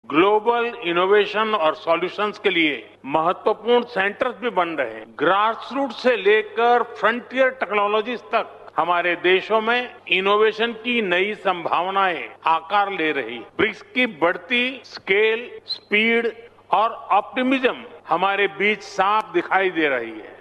global innovation और solutions के लिए महत्वपूर्ण सेंटर्स भी बन रहे हैं ग्रास रूट से लेकर फ्रंटियर टेक्नोलॉजीज तक हमारे देशों में इनोवेशन की नई संभावनाएं आकार ले रही ब्रिक्स की बढ़ती स्केल स्पीड और ऑप्टिमिज्म हमारे बीच साफ दिखाई दे रही है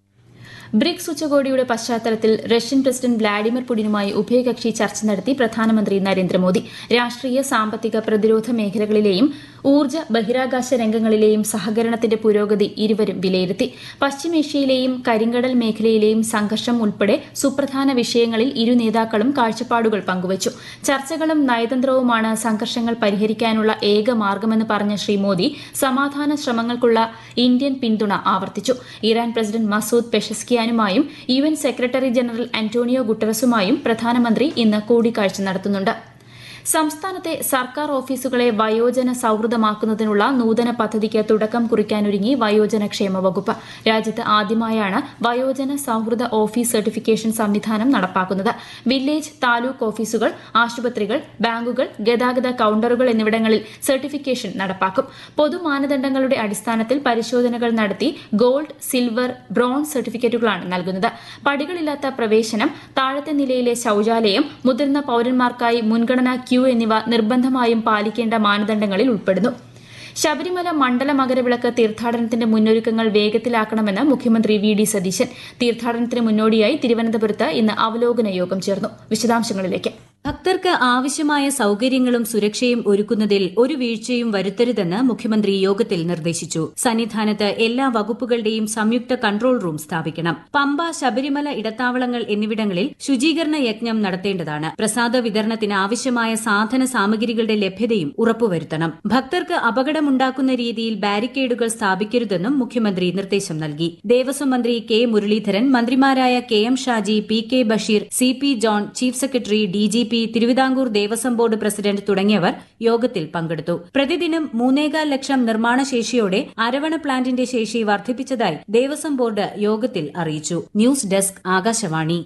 ബ്രിക്സ് ഉച്ചകോടിയുടെ പശ്ചാത്തലത്തിൽ റഷ്യൻ പ്രസിഡന്റ് വ്ളാഡിമിർ പുടിനുമായി ഉഭയകക്ഷി ചർച്ച നടത്തി പ്രധാനമന്ത്രി നരേന്ദ്രമോദി രാഷ്ട്രീയ സാമ്പത്തിക പ്രതിരോധ മേഖലകളിലെയും ഊർജ്ജ ബഹിരാകാശ രംഗങ്ങളിലെയും സഹകരണത്തിന്റെ പുരോഗതി ഇരുവരും വിലയിരുത്തി പശ്ചിമേഷ്യയിലെയും കരിങ്കടൽ മേഖലയിലെയും സംഘർഷം ഉൾപ്പെടെ സുപ്രധാന വിഷയങ്ങളിൽ ഇരു നേതാക്കളും കാഴ്ചപ്പാടുകൾ പങ്കുവച്ചു ചർച്ചകളും നയതന്ത്രവുമാണ് സംഘർഷങ്ങൾ പരിഹരിക്കാനുള്ള ഏക മാർഗമെന്ന് പറഞ്ഞ ശ്രീ മോദി സമാധാന ശ്രമങ്ങൾക്കുള്ള ഇന്ത്യൻ പിന്തുണ ആവർത്തിച്ചു ഇറാൻ പ്രസിഡന്റ് മസൂദ് പെഷസ്കിയാനുമായും U N secretary general Antonio ഗുട്ടറസുമായും പ്രധാനമന്ത്രി ഇന്ന് കൂടിക്കാഴ്ച നടത്തുന്നുണ്ട് സംസ്ഥാനത്തെ സർക്കാർ ഓഫീസുകളെ വയോജന സൌഹൃദമാക്കുന്നതിനുള്ള നൂതന പദ്ധതിക്ക് തുടക്കം കുറിക്കാനൊരുങ്ങി വയോജനക്ഷേമ വകുപ്പ് രാജ്യത്ത് ആദ്യമായാണ് വയോജന സൌഹൃദ ഓഫീസ് സർട്ടിഫിക്കേഷൻ സംവിധാനം നടപ്പാക്കുന്നത് വില്ലേജ് താലൂക്ക് ഓഫീസുകൾ ആശുപത്രികൾ ബാങ്കുകൾ ഗതാഗത കൌണ്ടറുകൾ എന്നിവിടങ്ങളിൽ സർട്ടിഫിക്കേഷൻ നടപ്പാക്കും പൊതുമാനദണ്ഡങ്ങളുടെ അടിസ്ഥാനത്തിൽ പരിശോധനകൾ നടത്തി ഗോൾഡ് സിൽവർ ബ്രോൺസ് സർട്ടിഫിക്കറ്റുകളാണ് നൽകുന്നത് പടികളില്ലാത്ത പ്രവേശനം താഴത്തെ നിലയിലെ ശൌചാലയം മുതിർന്ന പൌരന്മാർക്കായി മുൻഗണനാ ക്യൂ എന്നിവ നിർബന്ധമായും പാലിക്കേണ്ട മാനദണ്ഡങ്ങളിൽ ഉൾപ്പെടുന്നു ശബരിമല മണ്ഡല മകരവിളക്ക് തീർത്ഥാടനത്തിന്റെ മുന്നൊരുക്കങ്ങൾ വേഗത്തിലാക്കണമെന്ന് മുഖ്യമന്ത്രി വി ഡി സതീശൻ തീർത്ഥാടനത്തിന് മുന്നോടിയായി തിരുവനന്തപുരത്ത് ഇന്ന് അവലോകന യോഗം ചേർന്നു വിശദാംശങ്ങളിലേക്ക് ഭക്തർക്ക് ആവശ്യമായ സൌകര്യങ്ങളും സുരക്ഷയും ഒരുക്കുന്നതിൽ ഒരു വീഴ്ചയും വരുത്തരുതെന്ന് മുഖ്യമന്ത്രി യോഗത്തിൽ നിർദ്ദേശിച്ചു സന്നിധാനത്ത് എല്ലാ വകുപ്പുകളുടെയും സംയുക്ത കൺട്രോൾ റൂം സ്ഥാപിക്കണം പമ്പ ശബരിമല ഇടത്താവളങ്ങൾ എന്നിവിടങ്ങളിൽ ശുചീകരണ യജ്ഞം നടത്തേണ്ടതാണ് പ്രസാദ വിതരണത്തിന് ആവശ്യമായ സാധന സാമഗ്രികളുടെ ലഭ്യതയും ഉറപ്പുവരുത്തണം ഭക്തർക്ക് അപകടമുണ്ടാക്കുന്ന രീതിയിൽ ബാരിക്കേഡുകൾ സ്ഥാപിക്കരുതെന്നും മുഖ്യമന്ത്രി നിർദ്ദേശം നൽകി ദേവസ്വം മന്ത്രി കെ മുരളീധരൻ മന്ത്രിമാരായ K M Shaji P K Basheer C P John chief secretary D G P Thiruvithamkoor Devaswom board president തുടങ്ങിയവർ യോഗത്തിൽ പങ്കെടുത്തു പ്രതിദിനം മൂന്നേകാൽ ലക്ഷം നിർമ്മാണ ശേഷിയോടെ അരവണ പ്ലാന്റിന്റെ ശേഷി വർദ്ധിപ്പിച്ചതായി ദേവസ്വം ബോർഡ് യോഗത്തിൽ അറിയിച്ചു ന്യൂസ് ഡെസ്ക് ആകാശവാണി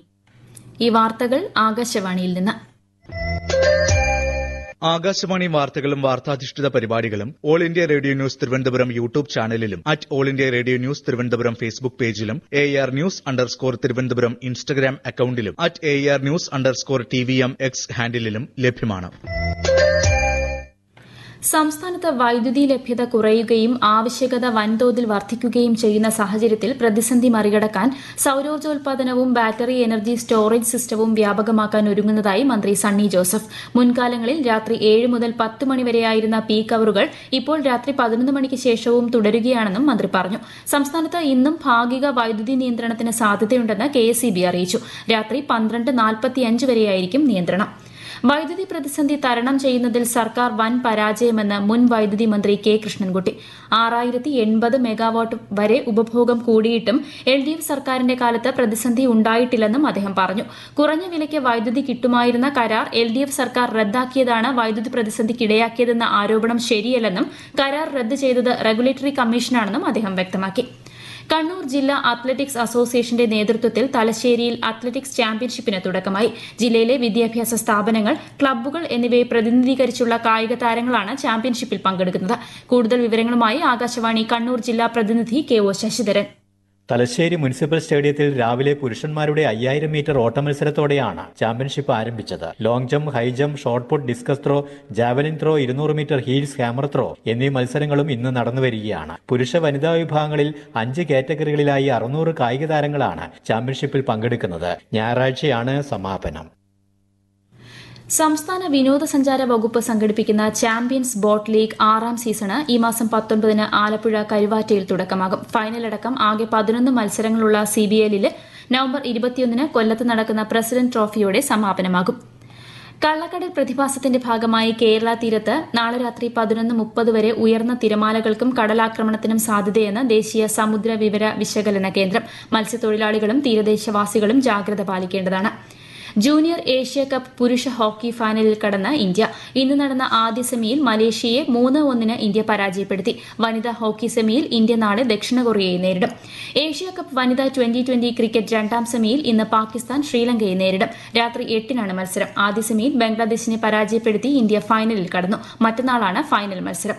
ഈ വാർത്തകൾ ആകാശവാണിയിൽ നിന്ന് ആകാശവാണി വാർത്തകളും വാർത്താധിഷ്ഠിത പരിപാടികളും all India radio news Thiruvananthapuram YouTube ചാനലിലും at all India radio news Thiruvananthapuram Facebook പേജിലും A R news underscore Thiruvananthapuram Instagram അക്കൌണ്ടിലും at A R news underscore T V M X ഹാൻഡിലും ലഭ്യമാണ് സംസ്ഥാനത്ത് വൈദ്യുതി ലഭ്യത കുറയുകയും ആവശ്യകത വൻതോതിൽ വർദ്ധിക്കുകയും ചെയ്യുന്ന സാഹചര്യത്തിൽ പ്രതിസന്ധി മറികടക്കാൻ സൌരോർജ്ജോൽപാദനവും ബാറ്ററി എനർജി സ്റ്റോറേജ് സിസ്റ്റവും വ്യാപകമാക്കാൻ ഒരുങ്ങുന്നതായി മന്ത്രി സണ്ണി ജോസഫ് മുൻകാലങ്ങളിൽ രാത്രി ഏഴ് മുതൽ പത്ത് മണിവരെയായിരുന്ന പീക്ക് അവറുകൾ ഇപ്പോൾ രാത്രി പതിനൊന്ന് മണിക്ക് ശേഷവും തുടരുകയാണെന്നും മന്ത്രി പറഞ്ഞു സംസ്ഥാനത്ത് ഇന്നും ഭാഗിക വൈദ്യുതി നിയന്ത്രണത്തിന് സാധ്യതയുണ്ടെന്ന് കെ അറിയിച്ചു രാത്രി പന്ത്രണ്ട് നാൽപ്പത്തിയഞ്ച് വരെയായിരിക്കും നിയന്ത്രണം വൈദ്യുതി പ്രതിസന്ധി തരണം ചെയ്യുന്നതിൽ സർക്കാർ വൻ പരാജയമെന്ന് മുൻ വൈദ്യുതി മന്ത്രി കെ കൃഷ്ണൻകുട്ടി ആറായിരത്തി എൺപത് മെഗാവാട്ട് വരെ ഉപഭോഗം കൂടിയിട്ടും എൽ ഡി എഫ് സർക്കാരിന്റെ കാലത്ത് പ്രതിസന്ധി ഉണ്ടായിട്ടില്ലെന്നും അദ്ദേഹം പറഞ്ഞു കുറഞ്ഞ വിലയ്ക്ക് വൈദ്യുതി കിട്ടുമായിരുന്ന കരാർ എൽ ഡി എഫ് സർക്കാർ റദ്ദാക്കിയതാണ് വൈദ്യുതി പ്രതിസന്ധിക്കിടയാക്കിയതെന്ന ആരോപണം ശരിയല്ലെന്നും കരാർ റദ്ദ് ചെയ്തത് റെഗുലേറ്ററി കമ്മീഷനാണെന്നും അദ്ദേഹം വ്യക്തമാക്കി കണ്ണൂർ ജില്ലാ അത്ലറ്റിക്സ് അസോസിയേഷന്റെ നേതൃത്വത്തിൽ തലശ്ശേരിയിൽ അത്ലറ്റിക്സ് ചാമ്പ്യൻഷിപ്പിന് തുടക്കമായി ജില്ലയിലെ വിദ്യാഭ്യാസ സ്ഥാപനങ്ങൾ ക്ലബ്ബുകൾ എന്നിവയെ പ്രതിനിധീകരിച്ചുള്ള കായിക താരങ്ങളാണ് ചാമ്പ്യൻഷിപ്പിൽ പങ്കെടുക്കുന്നത് കൂടുതൽ വിവരങ്ങളുമായി ആകാശവാണി കണ്ണൂർ ജില്ലാ പ്രതിനിധി K O Sasidharan Thalassery municipal സ്റ്റേഡിയത്തിൽ രാവിലെ പുരുഷന്മാരുടെ അയ്യായിരം മീറ്റർ ഓട്ട മത്സരത്തോടെയാണ് ചാമ്പ്യൻഷിപ്പ് ആരംഭിച്ചത് long jump high jump shot put discus throw javelin throw ഇരുന്നൂറ് മീറ്റർ ഹീൽസ് ഹാമർ ത്രോ എന്നീ മത്സരങ്ങളും ഇന്ന് നടന്നു വരികയാണ് പുരുഷ വനിതാ വിഭാഗങ്ങളിൽ അഞ്ച് കാറ്റഗറികളിലായി അറുന്നൂറ് കായിക താരങ്ങളാണ് ചാമ്പ്യൻഷിപ്പിൽ പങ്കെടുക്കുന്നത് ഞായറാഴ്ചയാണ് സമാപനം സംസ്ഥാന വിനോദസഞ്ചാര വകുപ്പ് സംഘടിപ്പിക്കുന്ന ചാമ്പ്യൻസ് ബോട്ട് ലീഗ് ആറാം സീസണ് ഈ മാസം പത്തൊൻപതിന് ആലപ്പുഴ കരുവാറ്റയിൽ തുടക്കമാകും ഫൈനലടക്കം ആകെ പതിനൊന്ന് മത്സരങ്ങളുള്ള സിബിഎല്ലില് നവംബർ ഇരുപത്തിയൊന്നിന് കൊല്ലത്ത് നടക്കുന്ന പ്രസിഡന്റ് ട്രോഫിയോടെ സമാപനമാകും കള്ളക്കടൽ പ്രതിഭാസത്തിന്റെ ഭാഗമായി കേരള തീരത്ത് നാളെ രാത്രി പതിനൊന്ന് മുപ്പത് വരെ ഉയർന്ന തിരമാലകൾക്കും കടലാക്രമണത്തിനും സാധ്യതയെന്ന് ദേശീയ സമുദ്ര വിവര വിശകലന കേന്ദ്രം മത്സ്യത്തൊഴിലാളികളും തീരദേശവാസികളും ജാഗ്രത പാലിക്കേണ്ടതാണ് ജൂനിയർ ഏഷ്യ കപ്പ് പുരുഷ ഹോക്കി ഫൈനലിൽ കടന്ന് ഇന്ത്യ ഇന്ന് നടന്ന ആദ്യ സെമിയിൽ മലേഷ്യയെ മൂന്ന് ഒന്നിന് ഇന്ത്യ പരാജയപ്പെടുത്തി വനിതാ ഹോക്കി സെമിയിൽ ഇന്ത്യ നാളെ ദക്ഷിണ കൊറിയയെ നേരിടും ഏഷ്യ കപ്പ് വനിതാ ട്വന്റി ട്വന്റി ക്രിക്കറ്റ് രണ്ടാം സെമിയിൽ ഇന്ന് പാകിസ്ഥാൻ ശ്രീലങ്കയെ നേരിടും രാത്രി എട്ടിനാണ് മത്സരം ആദ്യ സെമിയിൽ ബംഗ്ലാദേശിനെ പരാജയപ്പെടുത്തി ഇന്ത്യ ഫൈനലിൽ കടന്നു മറ്റന്നാളാണ് ഫൈനൽ മത്സരം